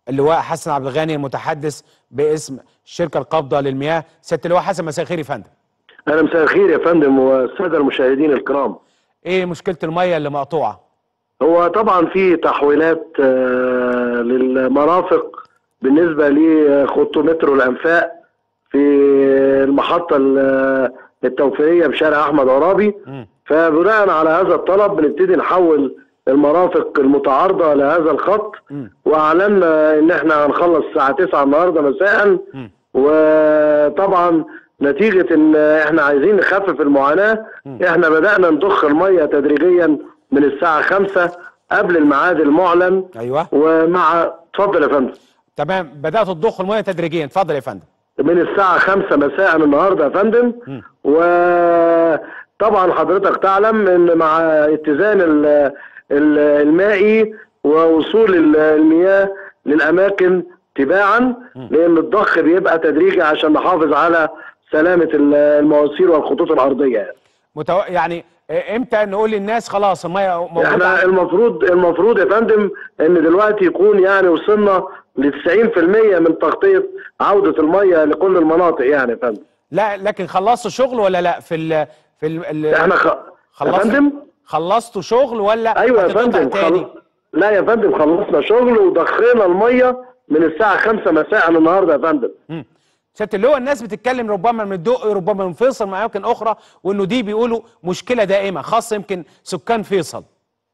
اللواء حسن عبد الغني المتحدث باسم الشركه القابضه للمياه سياده اللواء حسن مساء الخير يا فندم اهلا مساء الخير يا فندم والساده المشاهدين الكرام ايه مشكله الميه اللي مقطوعه هو طبعا في تحويلات آه، للمرافق بالنسبه لخطومتر الانفاق في المحطه ال- التوفيريه بشارع احمد عرابي مم. فبناء على هذا الطلب بنبتدي نحول المرافق المتعارضه لهذا الخط مم. واعلنا ان احنا هنخلص الساعه 9 النهارده مساء مم. وطبعا نتيجه ان احنا عايزين نخفف المعاناه احنا بدانا نضخ الميه تدريجيا من الساعه 5 قبل الميعاد المعلن ايوه ومع اتفضل يا فندم تمام بدات تضخ الميه تدريجيا اتفضل يا فندم من الساعة خمسة مساء النهاردة يا فندم وطبعا حضرتك تعلم ان مع اتزان ال- ال- المائي ووصول ال- المياه للأماكن تباعا لأن الضخ بيبقى تدريجي عشان نحافظ على سلامة ال- المواسير والخطوط الأرضية يعني. متو... يعني إيه امتى نقول للناس خلاص الميه موجوده احنا المفروض المفروض يا فندم ان دلوقتي يكون يعني وصلنا ل 90% من تغطية عودة المية لكل المناطق يعني يا فندم لا لكن خلصتوا شغل ولا لا في ال في ال ال- احنا خ... يا خلصتوا فندم خلصتوا شغل ولا ايوه يا هتتقطع فندم تاني خل... لا يا فندم خلصنا شغل وضخينا الميه من الساعه 5 مساء النهارده يا فندم مم. سياده اللواء الناس بتتكلم ربما من الدقي ربما من فيصل من اماكن اخرى وانه دي بيقولوا مشكله دائمه خاصه يمكن سكان فيصل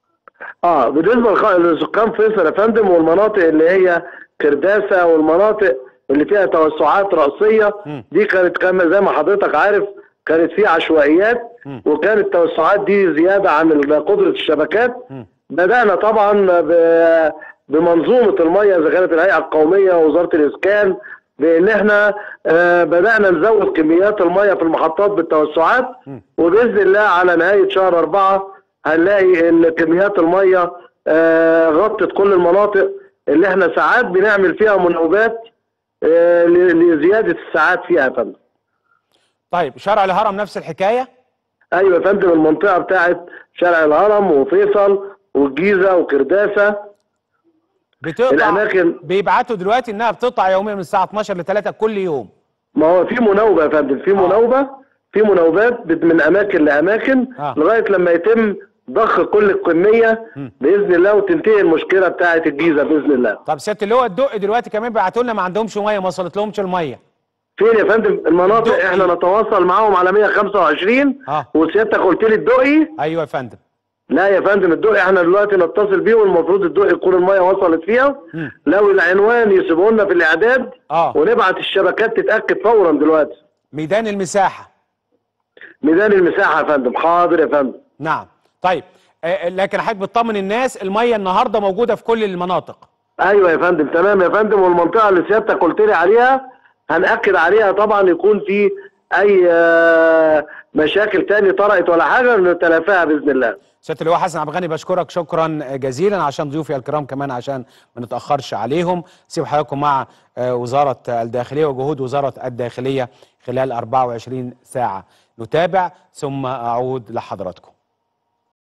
اه بالنسبه لخ- لسكان فيصل يا فندم والمناطق اللي هي كرداسه والمناطق اللي فيها توسعات راسيه مم. دي كانت كما زي ما حضرتك عارف كانت في عشوائيات مم. وكانت التوسعات دي زياده عن ال- قدره الشبكات مم. بدانا طبعا ب- بمنظومه الميه اذا كانت الهيئه القوميه ووزاره الاسكان بان احنا آه، بدانا نزود كميات الميه في المحطات بالتوسعات مم. وباذن الله على نهايه شهر أربعة هنلاقي ان كميات الميه آه، غطت كل المناطق اللي احنا ساعات بنعمل فيها مناوبات آه، ل- لزياده الساعات فيها يا فندم. طيب شارع الهرم نفس الحكايه ايوه يا فندم المنطقه بتاعت شارع الهرم وفيصل والجيزه وكرداسه بتقطع الأماكن- بيبعتوا دلوقتي انها بتقطع يوميا من الساعه 12 ل 3 كل يوم ما هو في مناوبه يا فندم في مناوبه في مناوبات بت- من اماكن لاماكن آه. لغايه لما يتم ضخ كل الكميه مم. باذن الله وتنتهي المشكله بتاعت الجيزه باذن الله. طب سياده اللواء الدقي دلوقتي كمان بيبعتوا لنا ما عندهمش ميه ما وصلت لهمش الميه فين يا فندم المناطق الدقي. احنا نتواصل معاهم على 125 اه وسيادتك قلت لي الدقي ايوه يا فندم لا يا فندم الدقي احنا دلوقتي نتصل بيه والمفروض الدقي تكون الميه وصلت فيها مم. لو العنوان يسيبوه لنا في الاعداد اه ونبعت الشبكات تتاكد فورا دلوقتي ميدان المساحه ميدان المساحه يا فندم حاضر يا فندم نعم طيب آه لكن حضرتك بتطمن الناس الميه النهارده موجوده في كل المناطق ايوه يا فندم تمام يا فندم والمنطقه اللي سيادتك قلت لي عليها هنأكد عليها طبعا يكون في اي آه، مشاكل تاني طرأت ولا حاجه نتلافاها باذن الله سياده اللواء حسن عبد الغني بشكرك شكرا جزيلا عشان ضيوفي الكرام كمان عشان ما نتاخرش عليهم سيب حضراتكم مع آه، وزاره الداخليه وجهود وزاره الداخليه خلال 24 ساعه نتابع ثم اعود لحضراتكم